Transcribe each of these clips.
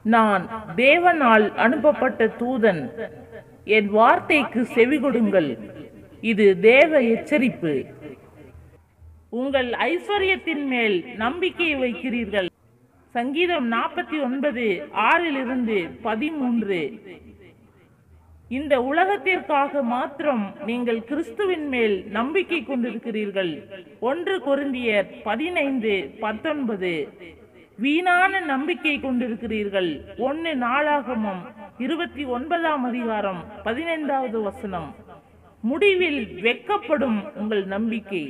நான் தேவனால் அனுப்பப்பட்ட தூதன் என் வார்த்தைக்கு செவிகொடுங்கள் இது தேவ எச்சரிப்பு உங்கள் ஐஸ்வர்யத்தின் மேல் நம்பிக்கை வைக்கிறீர்கள் சங்கீதம் நாற்பத்தி ஒன்பது ஆறிலிருந்து பதிமூன்று இந்த உலகத்திற்காக மாத்திரம் நீங்கள் கிறிஸ்துவின் மேல் நம்பிக்கை கொண்டிருக்கிறீர்கள் ஒன்று கொரிந்தியர் பதினைந்து பத்தொன்பது வீணான நம்பிக்கை கொண்டிருக்கிறீர்கள் ஒன்னு நாளாகமம் இருபத்தி ஒன்பதாம் அதிகாரம் பதினைந்தாவது வசனம் முடிவில் வெக்கப்படும் உங்கள் நம்பிக்கை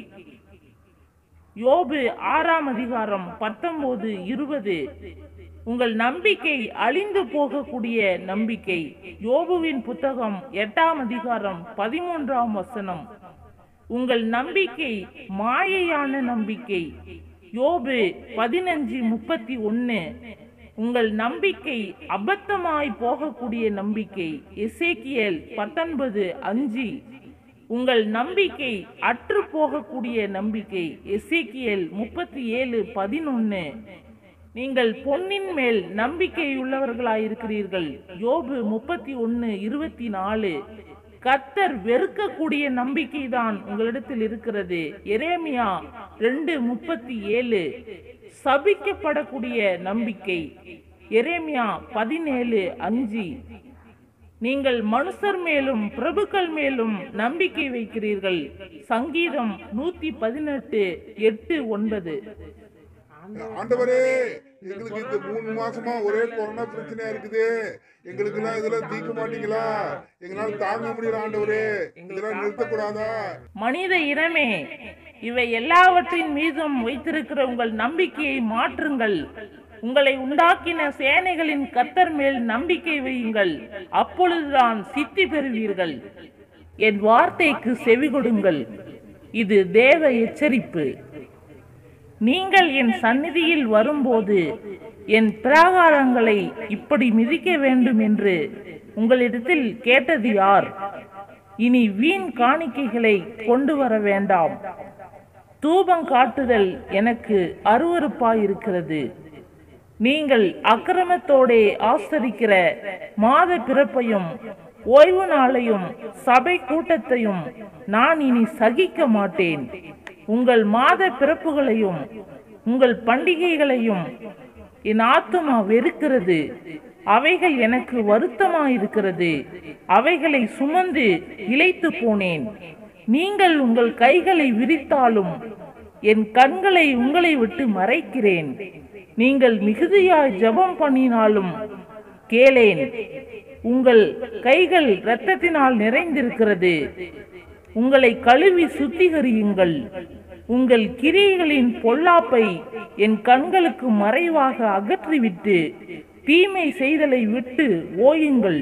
யோபு ஆறாம் அதிகாரம் பத்தொன்பது இருபது உங்கள் நம்பிக்கை அழிந்து போகக்கூடிய நம்பிக்கை யோபுவின் புத்தகம் எட்டாம் அதிகாரம் பதிமூன்றாம் வசனம் உங்கள் நம்பிக்கை மாயையான நம்பிக்கை யோபு பதினஞ்சு முப்பத்தி ஒன்னு உங்கள் நம்பிக்கை அபத்தமாய் போகக்கூடிய நம்பிக்கை எசேக்கியல் பத்தொன்பது அஞ்சு உங்கள் நம்பிக்கை அற்று போகக்கூடிய நம்பிக்கை எசேக்கியல் முப்பத்தி ஏழு பதினொன்னு நீங்கள் பொன்னின் மேல் நம்பிக்கையுள்ளவர்களாயிருக்கிறீர்கள் யோபு முப்பத்தி ஒன்னு இருபத்தி நாலு கத்தர் வெறுக்கக்கூடிய நம்பிக்கைதான் உங்களிடத்தில் இருக்கிறது எரேமியா ரெண்டு முப்பத்தி ஏழு சபிக்கப்படக்கூடிய நம்பிக்கை எரேமியா பதினேழு அஞ்சு நீங்கள் மனுஷர் மேலும் பிரபுக்கள் மேலும் நம்பிக்கை வைக்கிறீர்கள் சங்கீதம் நூத்தி பதினெட்டு எட்டு ஒன்பது ஆண்டவரே எங்களுக்கு இந்த மூணு மாசமா ஒரே கொரோனா பிரச்சனையா இருக்குது எங்களுக்கு எல்லாம் இதெல்லாம் தீர்க்க மாட்டீங்களா எங்களால தாங்க முடியல ஆண்டவரே இதெல்லாம் நிறுத்தக்கூடாதா மனித இனமே இவை எல்லாவற்றின் மீதும் வைத்திருக்கிற உங்கள் நம்பிக்கையை மாற்றுங்கள் உங்களை உண்டாக்கின சேனைகளின் கத்தர் மேல் நம்பிக்கை வையுங்கள் அப்பொழுதுதான் சித்தி பெறுவீர்கள் என் வார்த்தைக்கு செவி கொடுங்கள் இது தேவ எச்சரிப்பு நீங்கள் என் சந்நிதியில் வரும்போது என் பிராகாரங்களை இப்படி மிதிக்க வேண்டும் என்று உங்களிடத்தில் கேட்டது யார் இனி வீண் காணிக்கைகளை கொண்டு வர வேண்டாம் தூபம் காட்டுதல் எனக்கு அருவருப்பாயிருக்கிறது நீங்கள் அக்கிரமத்தோடே ஆஸ்தரிக்கிற மாத பிறப்பையும் ஓய்வு நாளையும் சபை கூட்டத்தையும் நான் இனி சகிக்க மாட்டேன் உங்கள் மாத பிறப்புகளையும் உங்கள் பண்டிகைகளையும் என் ஆத்துமா வெறுக்கிறது அவைகள் எனக்கு வருத்தமாயிருக்கிறது அவைகளை சுமந்து இளைத்து போனேன் நீங்கள் உங்கள் கைகளை விரித்தாலும் என் கண்களை உங்களை விட்டு மறைக்கிறேன் நீங்கள் மிகுதியாய் ஜெபம் பண்ணினாலும் கேளேன் உங்கள் கைகள் இரத்தத்தினால் நிறைந்திருக்கிறது உங்களை கழுவி சுத்திகரியுங்கள் உங்கள் கிரியைகளின் பொல்லாப்பை என் கண்களுக்கு மறைவாக அகற்றிவிட்டு தீமை செய்தலை விட்டு ஓயுங்கள்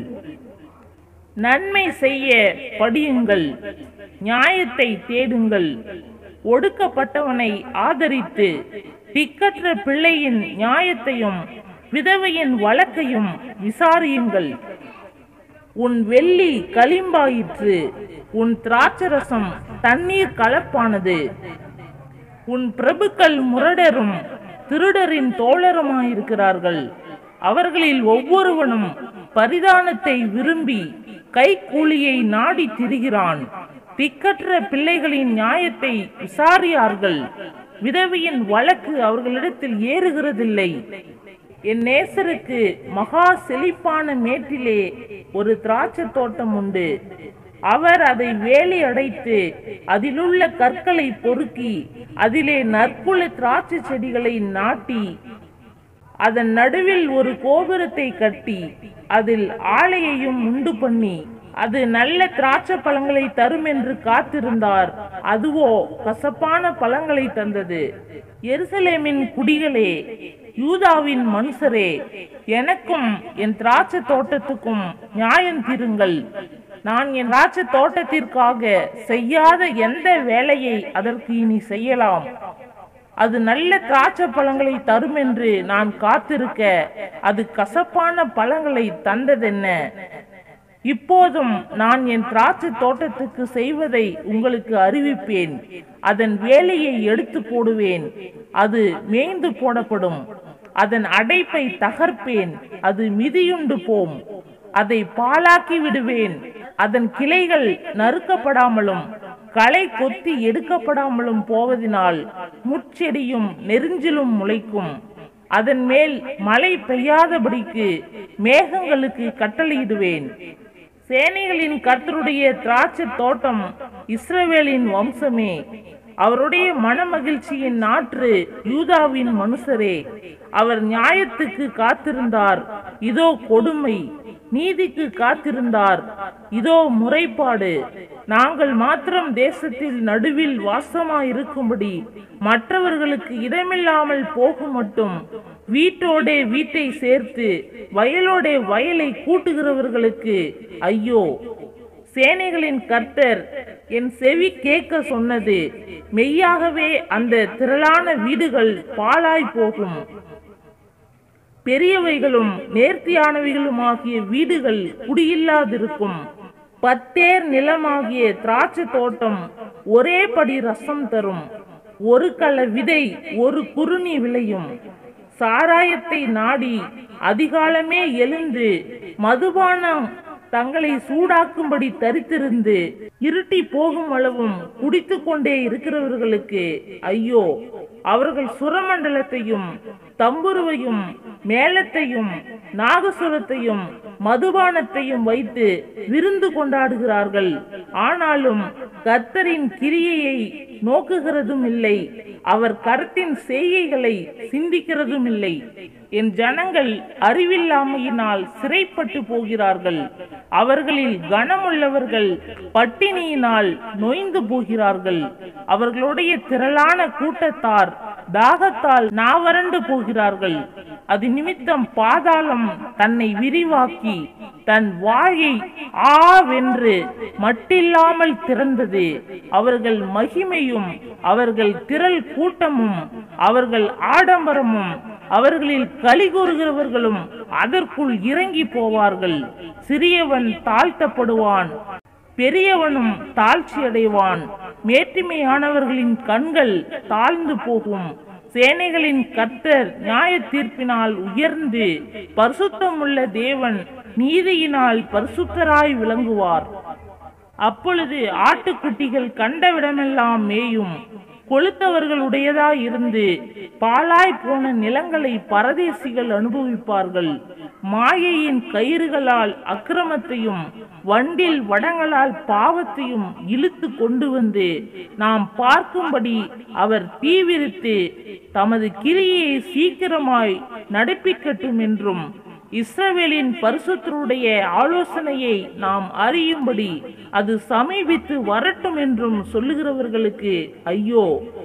நன்மை செய்ய படியுங்கள் நியாயத்தை தேடுங்கள் ஒடுக்கப்பட்டவனை ஆதரித்து திக்கற்ற பிள்ளையின் நியாயத்தையும் விதவையின் வழக்கையும் விசாரியுங்கள் உன் வெள்ளி களிம்பாயிற்று உன் திராட்சரசம் தண்ணீர் கலப்பானது உன் பிரபுக்கள் முரடரும் திருடரின் தோழருமாயிருக்கிறார்கள் அவர்களில் ஒவ்வொருவனும் பரிதானத்தை விரும்பி கைக்கூலியை நாடி திரிகிறான் திக்கற்ற பிள்ளைகளின் நியாயத்தை விசாரியார்கள் விதவையின் வழக்கு அவர்களிடத்தில் ஏறுகிறதில்லை என் நேசருக்கு மகா செழிப்பான மேட்டிலே ஒரு திராட்சை தோட்டம் உண்டு அவர் அதை வேலி அடைத்து அதிலுள்ள கற்களை பொறுக்கி அதிலே நற்குல திராட்சை செடிகளை நாட்டி அதன் நடுவில் ஒரு கோபுரத்தை கட்டி அதில் ஆலையையும் உண்டு பண்ணி அது நல்ல திராட்சை பழங்களை தரும் என்று காத்திருந்தார் அதுவோ கசப்பான பழங்களை தந்தது எருசலேமின் குடிகளே யூதாவின் மனுஷரே எனக்கும் என் திராட்சை தோட்டத்துக்கும் நியாயம் தீருங்கள் நான் என் திராட்சை தோட்டத்திற்காக செய்யாத எந்த வேலையை அதற்கு இனி செய்யலாம் அது நல்ல திராட்சை பழங்களை தரும் என்று நான் காத்திருக்க அது கசப்பான பழங்களை தந்ததென்ன இப்போதும் நான் என் திராட்சை தோட்டத்துக்கு செய்வதை உங்களுக்கு அறிவிப்பேன் அதன் வேலையை எடுத்து போடுவேன் அது மேய்ந்து போடப்படும் அதன் அடைப்பை தகர்ப்பேன் அது மிதியுண்டு போம் அதை பாழாக்கி விடுவேன் அதன் கிளைகள் நறுக்கப்படாமலும் களை கொத்தி எடுக்கப்படாமலும் போவதினால் முட்செடியும் நெருஞ்சிலும் முளைக்கும் அதன் மேல் மழை பெய்யாதபடிக்கு மேகங்களுக்கு கட்டளையிடுவேன் சேனைகளின் கர்த்தருடைய திராட்சை தோட்டம் இஸ்ரவேலின் வம்சமே அவருடைய மனமகிழ்ச்சியின் நாற்று யூதாவின் மனுஷரே அவர் நியாயத்துக்கு காத்திருந்தார் இதோ கொடுமை நீதிக்கு காத்திருந்தார் இதோ முறைப்பாடு நாங்கள் மாத்திரம் தேசத்தில் நடுவில் வாசமாயிருக்கும்படி மற்றவர்களுக்கு இடமில்லாமல் போகும் மட்டும் வீட்டோடே வீட்டை சேர்த்து வயலோடே வயலை கூட்டுகிறவர்களுக்கு ஐயோ சேனைகளின் கர்த்தர் என் செவி கேட்க சொன்னது மெய்யாகவே அந்த திரளான வீடுகள் பாழாய் போகும் பெரியவைகளும் நேர்த்தியானவைகளுமாகிய வீடுகள் குடியில்லாதிருக்கும் பத்தேர் நிலமாகிய திராட்சை தோட்டம் ஒரே படி ரசம் தரும் ஒரு கள விதை ஒரு குறுநி விளையும் சாராயத்தை நாடி அதிகாலமே எழுந்து மதுபானம் தங்களை சூடாக்கும்படி தரித்திருந்து இருட்டி போகும் அளவும் குடித்து கொண்டே இருக்கிறவர்களுக்கு ஐயோ அவர்கள் சுரமண்டலத்தையும் தம்புருவையும் மேளத்தையும் நாகசுரத்தையும் மதுபானத்தையும் வைத்து விருந்து கொண்டாடுகிறார்கள் ஆனாலும் கர்த்தரின் கிரியையை நோக்குகிறதும் இல்லை அவர் கருத்தின் செய்கைகளை சிந்திக்கிறதும் இல்லை என் ஜனங்கள் அறிவில்லாமையினால் சிறைப்பட்டு போகிறார்கள் அவர்களில் கனமுள்ளவர்கள் பட்டினியினால் நொய்ந்து போகிறார்கள் அவர்களுடைய திரளான கூட்டத்தார் தாகத்தால் நாவறண்டு போகிறார்கள் அது நிமித்தம் பாதாளம் தன்னை விரிவாக்கி தன் வாயை ஆவென்று மட்டில்லாமல் திறந்தது அவர்கள் மகிமையும் அவர்கள் திரள் கூட்டமும் அவர்கள் ஆடம்பரமும் அவர்களில் களி கூறுகிறவர்களும் அதற்குள் இறங்கி போவார்கள் சிறியவன் தாழ்த்தப்படுவான் பெரியவனும் தாழ்ச்சி அடைவான் மேட்டிமையானவர்களின் கண்கள் தாழ்ந்து போகும் சேனைகளின் கர்த்தர் நியாய தீர்ப்பினால் உயர்ந்து பரிசுத்தமுள்ள தேவன் நீதியினால் பரிசுத்தராய் விளங்குவார் அப்பொழுது ஆட்டுக்குட்டிகள் கண்டவிடமெல்லாம் மேயும் கொளுத்தவர்களுடையதாய் இருந்து பாலாய் போன நிலங்களை பரதேசிகள் அனுபவிப்பார்கள் மாயையின் கயிறுகளால் அக்கிரமத்தையும் வண்டில் வடங்களால் பாவத்தையும் இழுத்து கொண்டு வந்து நாம் பார்க்கும்படி அவர் தீவிரித்து தமது கிரியை சீக்கிரமாய் நடப்பிக்கட்டும் என்றும் இஸ்ரவேலின் பரிசுத்தருடைய ஆலோசனையை நாம் அறியும்படி அது சமீபித்து வரட்டும் என்றும் சொல்லுகிறவர்களுக்கு ஐயோ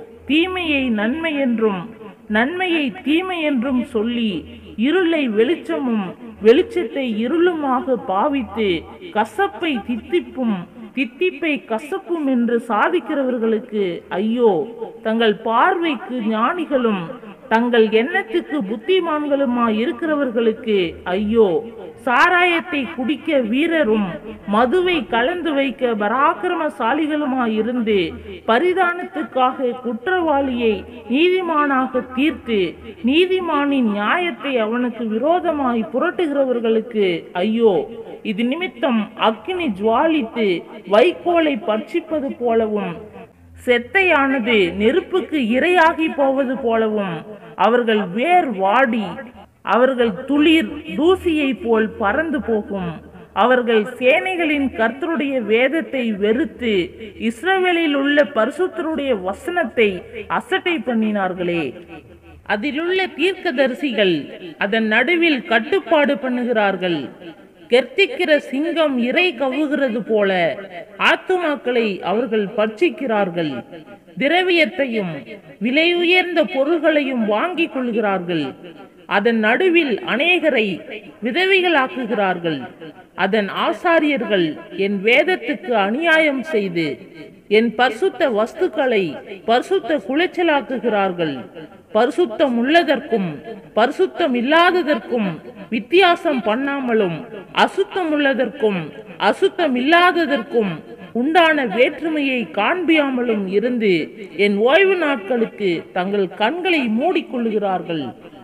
தீமையை நன்மை என்றும் நன்மையை தீமை என்றும் சொல்லி இருளை வெளிச்சமும் வெளிச்சத்தை இருளுமாக பாவித்து கசப்பை தித்திப்பும் தித்திப்பை கசப்பும் என்று சாதிக்கிறவர்களுக்கு ஐயோ தங்கள் பார்வைக்கு ஞானிகளும் தங்கள் எண்ணத்துக்கு புத்திமான்களுமாய் இருக்கிறவர்களுக்கு ஐயோ சாராயத்தை குடிக்க வீரரும் மதுவை கலந்து வைக்க பராக்கிரமசாலிகளுமாய் இருந்து பரிதானத்துக்காக குற்றவாளியை நீதிமானாக தீர்த்து நீதிமானின் நியாயத்தை அவனுக்கு விரோதமாய் புரட்டுகிறவர்களுக்கு ஐயோ இது நிமித்தம் அக்கினி ஜுவாலித்து வைக்கோலை பட்சிப்பது போலவும் செத்தையானது நெருப்புக்கு இரையாகி போவது போலவும் அவர்கள் வேர் வாடி அவர்கள் துளிர் தூசியைப் போல் பறந்து போகும் அவர்கள் சேனைகளின் கர்த்தருடைய வேதத்தை வெறுத்து இஸ்ரவேலில் உள்ள பரிசுத்தருடைய வசனத்தை அசட்டை பண்ணினார்களே அதிலுள்ள தீர்க்கதரிசிகள் அதன் நடுவில் கட்டுப்பாடு பண்ணுகிறார்கள் கெர்த்திக்கிற சிங்கம் இறை கவுகிறது போல ஆத்துமாக்களை அவர்கள் பட்சிக்கிறார்கள் திரவியத்தையும் விலை உயர்ந்த பொருள்களையும் வாங்கிக் கொள்கிறார்கள் அதன் நடுவில் அநேகரை விதவிகளாக்குகிறார்கள் அதன் ஆசாரியர்கள் என் வேதத்துக்கு அநியாயம் செய்து என் பரிசுத்த வஸ்துக்களை பரிசுத்த குலைச்சலாக்குகிறார்கள் பரிசுத்தம் உள்ளதற்கும் பரிசுத்தம் இல்லாததற்கும் வித்தியாசம் பண்ணாமலும் அசுத்தம் உள்ளதற்கும் அசுத்தம் இல்லாததற்கும் உண்டான வேற்றுமையை காண்பியாமலும் இருந்து என் ஓய்வு நாட்களுக்கு தங்கள் கண்களை மூடிக்கொள்ளுகிறார்கள்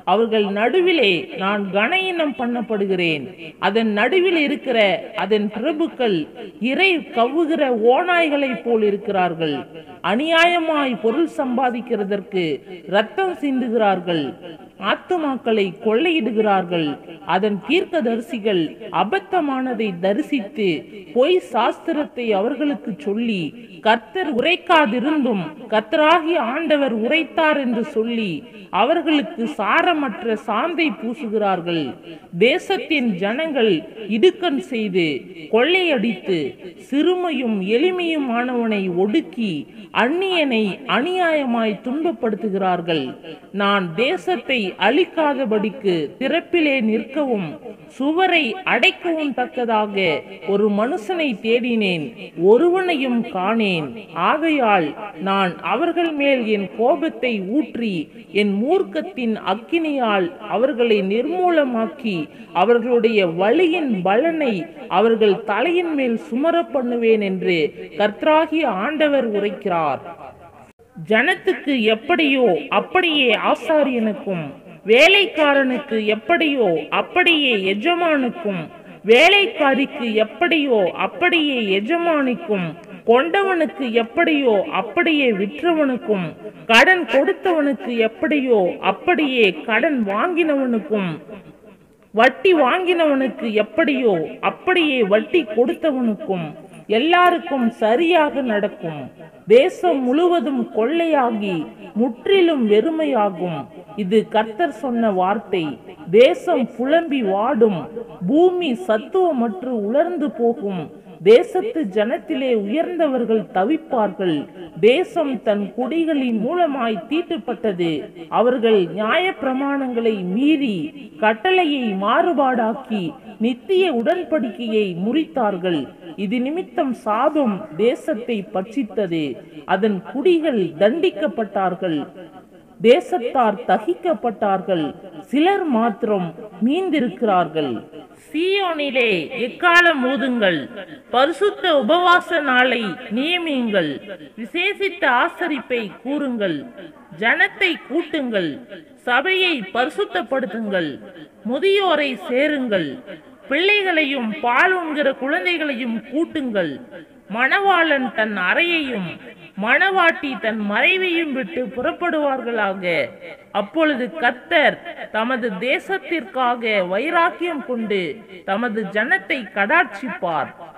அவர்கள் நடுவிலே நான் கனயினம் பண்ணப்படுகிறேன் அதன் நடுவில் இருக்கிற அதன் பிரபுக்கள் இறை கவ்வுகிற ஓநாய்களைப் போல் இருக்கிறார்கள் அநியாயமாய் பொருள் சம்பாதிக்கிறதற்கு ரத்தம் சிந்துகிறார்கள் ஆத்துமாக்களை கொள்ளையிடுகிறார்கள் அதன் தீர்க்கதரிசிகள் அபத்தமானதை தரிசித்து பொய் சாஸ்திரத்தை அவர்களுக்கு சொல்லி கர்த்தர் உரைக்காதிருந்தும் கர்த்தராகிய ஆண்டவர் உரைத்தார் என்று சொல்லி அவர்களுக்கு சாரமற்ற சாந்தை பூசுகிறார்கள் தேசத்தின் ஜனங்கள் இடுக்கண் செய்து கொள்ளையடித்து சிறுமையும் எளிமையுமானவனை ஒடுக்கி அந்நியனை அநியாயமாய் துன்பப்படுத்துகிறார்கள் நான் தேசத்தை அழிக்காதபடிக்கு திறப்பிலே நிற்கவும் சுவரை அடைக்கவும் தக்கதாக ஒரு மனுஷனை தேடினேன் ஒருவனையும் காணேன் ஆகையால் நான் அவர்கள் மேல் என் கோபத்தை ஊற்றி என் மூர்க்கத்தின் அக்கினியால் அவர்களை நிர்மூலமாக்கி அவர்களுடைய வழியின் பலனை அவர்கள் தலையின் மேல் சுமர பண்ணுவேன் என்று கர்த்தராகிய ஆண்டவர் உரைக்கிறார் ஜனத்துக்கு எப்படியோ அப்படியே ஆசாரியனுக்கும் வேலைக்காரனுக்கு எப்படியோ அப்படியே எஜமானுக்கும் வேலைக்காரிக்கு எப்படியோ அப்படியே எஜமானிக்கும் கொண்டவனுக்கு எப்படியோ அப்படியே விற்றவனுக்கும் கடன் கொடுத்தவனுக்கு எப்படியோ அப்படியே கடன் வாங்கினவனுக்கும் வட்டி வாங்கினவனுக்கு எப்படியோ அப்படியே வட்டி கொடுத்தவனுக்கும் எல்லாருக்கும் சரியாக நடக்கும் தேசம் முழுவதும் கொள்ளையாகி முற்றிலும் வெறுமையாகும் இது கர்த்தர் சொன்ன வார்த்தை தேசம் புலம்பி வாடும் பூமி சத்துவமற்று உலர்ந்து போகும் தேசத்து ஜனத்திலே உயர்ந்தவர்கள் தவிப்பார்கள் தேசம் தன் குடிகளின் மூலமாய் தீட்டுப்பட்டது அவர்கள் நியாய பிரமாணங்களை மீறி கட்டளையை மாறுபாடாக்கி நித்திய உடன்படிக்கையை முறித்தார்கள் இது நிமித்தம் சாபம் தேசத்தை பட்சித்தது அதன் குடிகள் தண்டிக்கப்பட்டார்கள் தேசத்தார் தகிக்கப்பட்டார்கள் சிலர் மாத்திரம் மீந்திருக்கிறார்கள் சீயோனிலே எக்காலம் ஊதுங்கள் பரிசுத்த உபவாச நாளை நியமியுங்கள் விசேஷித்த ஆசரிப்பை கூறுங்கள் ஜனத்தை கூட்டுங்கள் சபையை பரிசுத்தப்படுத்துங்கள் முதியோரை சேருங்கள் பிள்ளைகளையும் பால் உண்கிற குழந்தைகளையும் கூட்டுங்கள் மணவாளன் தன் அறையையும் மணவாட்டி தன் மறைவையும் விட்டு புறப்படுவார்களாக அப்பொழுது கத்தர் தமது தேசத்திற்காக வைராக்கியம் கொண்டு தமது ஜனத்தை கடாட்சிப்பார்